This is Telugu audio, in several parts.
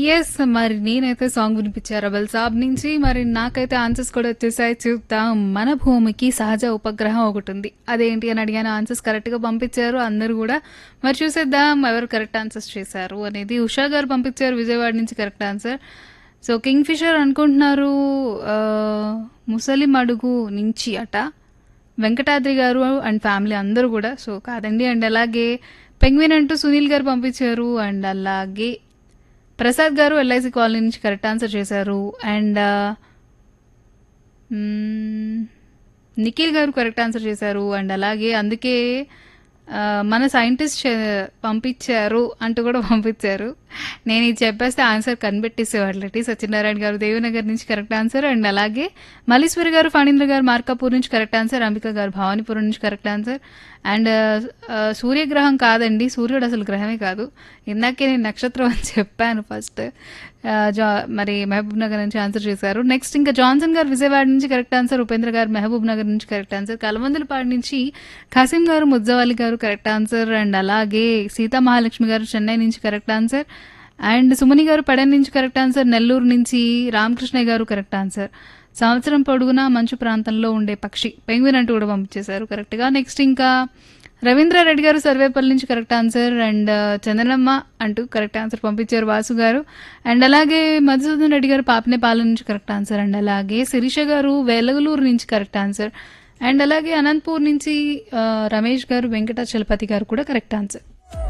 యెస్. మరి నేనైతే సాంగ్ వినిపించా 'రెబెల్ సాబ్' నుంచి. మరి నాకైతే ఆన్సర్స్ కూడా వచ్చేసాయి చూద్దాం. మన భూమికి సహజ ఉపగ్రహం ఒకటుంది. అదేంటి అని అడిగాను. ఆన్సర్స్ కరెక్ట్‌గా పంపించారు అందరూ గూడా. మరి చూసేద్దాం ఎవరు కరెక్ట్ ఆన్సర్స్ చేశారు అనేది. ఉషా గారు పంపించారు విజయవాడ నుంచి correct answer. So 'Kingfisher' అనుకుంటున్నారు ఆహ్, ముసలిమడుగు నుంచి అట. వెంకటాద్రి గారు అండ్ ఫ్యామిలీ అందరూ గూడా. సో కాదండి. అండ్ అలాగే పెంగ్విన్ అంటూ సునీల్ గారు పంపించారు. అండ్ అలాగే ప్రసాద్ గారు ఎల్ఐసి కాలనీ నుంచి కరెక్ట్ ఆన్సర్ చేశారు. And hmm. నిఖిల్ గారు కరెక్ట్ ఆన్సర్ చేశారు. అండ్ అలాగే అందుకే ఆహ్, మన సైంటిస్ట్ చే పంపించారు అంటూ కూడా పంపించారు. నేను ఇది చెప్పేస్తే ఆన్సర్ కనిపెట్టేసేవాళ్ళు. టి సత్యనారాయణ గారు దేవినగర్ నుంచి కరెక్ట్ ఆన్సర్. అండ్ అలాగే మల్లీశ్వరి గారు, ఫణీంద్ర గారు మార్కాపూర్ నుంచి కరెక్ట్ ఆన్సర్. అంబిక గారు భవానీపురం నుంచి కరెక్ట్ ఆన్సర్. అండ్ ఆహ్, సూర్యగ్రహం కాదండి. సూర్యుడు అసలు గ్రహమే కాదు. ఇందాకే నేను నక్షత్రం అని చెప్పాను ఫస్ట్. ఆహ్, జా మరి మహబూబ్ నగర్ నుంచి ఆన్సర్ చేశారు. నెక్స్ట్ ఇంకా జాన్సన్ గారు విజయవాడ నుంచి కరెక్ట్ ఆన్సర్. ఉపేంద్ర గారు మహబూబ్ నగర్ నుంచి కరెక్ట్ ఆన్సర్. కలమందలపాడు నుంచి ఖాసిం గారు, ముజ్జవాలి గారు కరెక్ట్ ఆన్సర్. అండ్ అలాగే సీతా మహాలక్ష్మి గారు చెన్నై నుంచి కరెక్ట్ ఆన్సర్. అండ్ సుమని గారు పెడన్ నుంచి కరెక్ట్ ఆన్సర్. నెల్లూరు నుంచి రామకృష్ణయ్య గారు కరెక్ట్ ఆన్సర్. సంవత్సరం పొడుగునా మంచు ప్రాంతంలో ఉండే పక్షి పెంగ్విన్ అంటూ కూడా పంపించేశారు కరెక్ట్‌గా. నెక్స్ట్ ఇంకా రవీంద్రారెడ్డి గారు సర్వేపల్లి నుంచి కరెక్ట్ ఆన్సర్. అండ్ చందనమ్మ అంటూ కరెక్ట్ ఆన్సర్ పంపించారు వాసు గారు. అండ్ అలాగే మధుసూదన్ రెడ్డి గారు పాపనేపాలెం నుంచి కరెక్ట్ ఆన్సర్. అండ్ అలాగే శిరీష గారు వెలగలూరు నుంచి కరెక్ట్ ఆన్సర్. అండ్ అలాగే అనంతపూర్ నుంచి ఆహ్, రమేష్ గారు, వెంకటాచలపతి గారు కూడా కరెక్ట్ ఆన్సర్.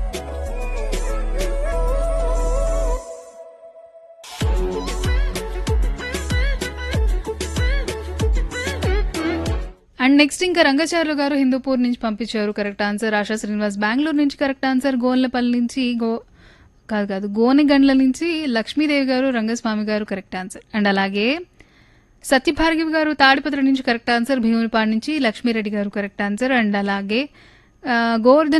అండ్ నెక్స్ట్ ఇంకా రంగాచార్యులు గారు హిందూపూర్ నుంచి పంపించారు కరెక్ట్ ఆన్సర్. ఆశా శ్రీనివాస్ బెంగుళూరు నుంచి కరెక్ట్ ఆన్సర్. గోన్లపల్లి నుంచి గో కాదు కాదు గోనెగండ్ల నుంచి లక్ష్మీదేవి గారు, రంగస్వామి గారు కరెక్ట్ ఆన్సర్. అండ్ అలాగే సత్యభార్గవి గారు తాడిపత్రి నుంచి కరెక్ట్ ఆన్సర్. భీమునిపాడు నుంచి లక్ష్మీరెడ్డి గారు కరెక్ట్ ఆన్సర్. అండ్ అలాగే ఆహ్, గోవర్ధన్